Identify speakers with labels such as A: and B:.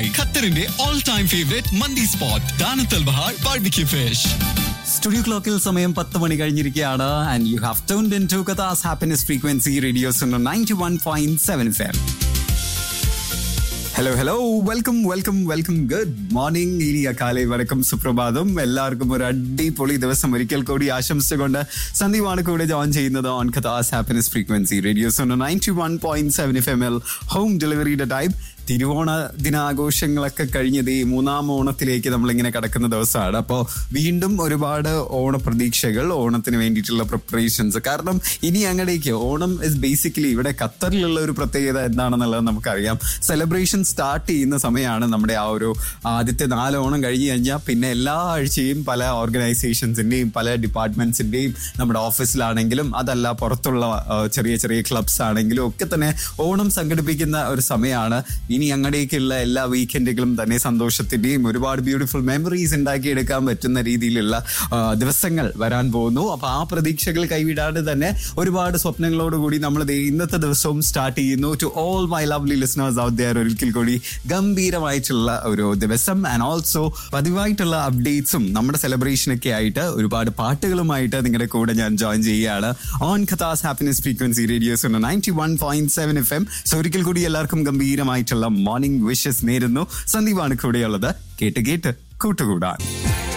A: നിങ്ങൾക്കായി ഖത്തറിന്റെ all time favourite മന്തി സ്പോട്ട് ദാനത്തൽ ബഹാർ ബാർബിക്യൂ ഫിഷ്
B: സ്റ്റുഡിയോ ക്ലോക്കിൽ സമയം പത്ത് മണി കഴിഞ്ഞിരിക്കുകയാണ് and you have tune in to കഥാസ് happiness frequency radios ninety one point seven ഫെയർ hello hello welcome welcome welcome good morning ഇനി അക്കാലെ വണക്കം സുപ്രഭാതം എല്ലാവർക്കും ഒരു അടിപൊളി ദിവസം ഒരിക്കൽ കൂടി ആശംസിച്ചുകൊണ്ട് സന്ദീപാണ് കൂടെ ജോയിൻ ചെയ്യുന്നത് ഓൺ കഥാസ് happiness frequency radios ninety one point seven F M L home ഡെലിവറിയുടെ ടൈം തിരുവോണ ദിനാഘോഷങ്ങളൊക്കെ കഴിഞ്ഞത് ഈ മൂന്നാം ഓണത്തിലേക്ക് നമ്മളിങ്ങനെ കിടക്കുന്ന ദിവസമാണ് അപ്പോൾ വീണ്ടും ഒരുപാട് ഓണ പ്രതീക്ഷകൾ ഓണത്തിന് വേണ്ടിയിട്ടുള്ള പ്രിപ്പറേഷൻസ് കാരണം ഇനി അങ്ങടേക്ക് ഓണം ഇസ് ബേസിക്കലി ഇവിടെ ഖത്തറിലുള്ള ഒരു പ്രത്യേകത എന്താണെന്നുള്ളത് നമുക്കറിയാം സെലിബ്രേഷൻ സ്റ്റാർട്ട് ചെയ്യുന്ന സമയമാണ് നമ്മുടെ ആ ഒരു ആദ്യത്തെ നാല് ഓണം കഴിഞ്ഞ് കഴിഞ്ഞാൽ പിന്നെ എല്ലാ ആഴ്ചയും പല ഓർഗനൈസേഷൻസിൻ്റെയും പല ഡിപ്പാർട്ട്മെന്റ്സിൻ്റെയും നമ്മുടെ ഓഫീസിലാണെങ്കിലും അതല്ല പുറത്തുള്ള ആ, ചെറിയ ചെറിയ ക്ലബ്സ് ആണെങ്കിലും ഒക്കെ തന്നെ ഓണം സംഘടിപ്പിക്കുന്ന ഒരു സമയമാണ് ഇനി അങ്ങടേക്കുള്ള എല്ലാ വീക്കെൻഡുകളും തന്നെ സന്തോഷത്തിന്റെയും ഒരുപാട് ബ്യൂട്ടിഫുൾ മെമ്മറീസ് ഉണ്ടാക്കിയെടുക്കാൻ പറ്റുന്ന രീതിയിലുള്ള ആ, ദിവസങ്ങൾ വരാൻ പോകുന്നു അപ്പൊ ആ പ്രതീക്ഷകൾ കൈവിടാതെ തന്നെ ഒരുപാട് സ്വപ്നങ്ങളോടുകൂടി നമ്മൾ ദേ ഇന്നത്തെ ദിവസവും സ്റ്റാർട്ട് ചെയ്യുന്നു to all my lovely listeners out there ഒരിക്കൽ കൂടി ഗംഭീരമായിട്ടുള്ള ഒരു ദിവസം ആൻഡ് ഓൾസോ പതിവായിട്ടുള്ള അപ്ഡേറ്റ്സും നമ്മുടെ സെലിബ്രേഷനൊക്കെ ആയിട്ട് ഒരുപാട് പാട്ടുകളുമായിട്ട് നിങ്ങളുടെ കൂടെ ഞാൻ ജോയിൻ ചെയ്യുകയാണ് ഓൺ ഖത്താസ് happiness frequency radios ninety one point seven F M so ഒരിക്കൽ കൂടി എല്ലാവർക്കും ഗംഭീരമായിട്ടുള്ള മോർണിംഗ് വിഷസ് നേരുന്നു സന്ദീപാണ് കൂടെയുള്ളത് കേട്ട് കേട്ട് കൂട്ടുകൂടാൻ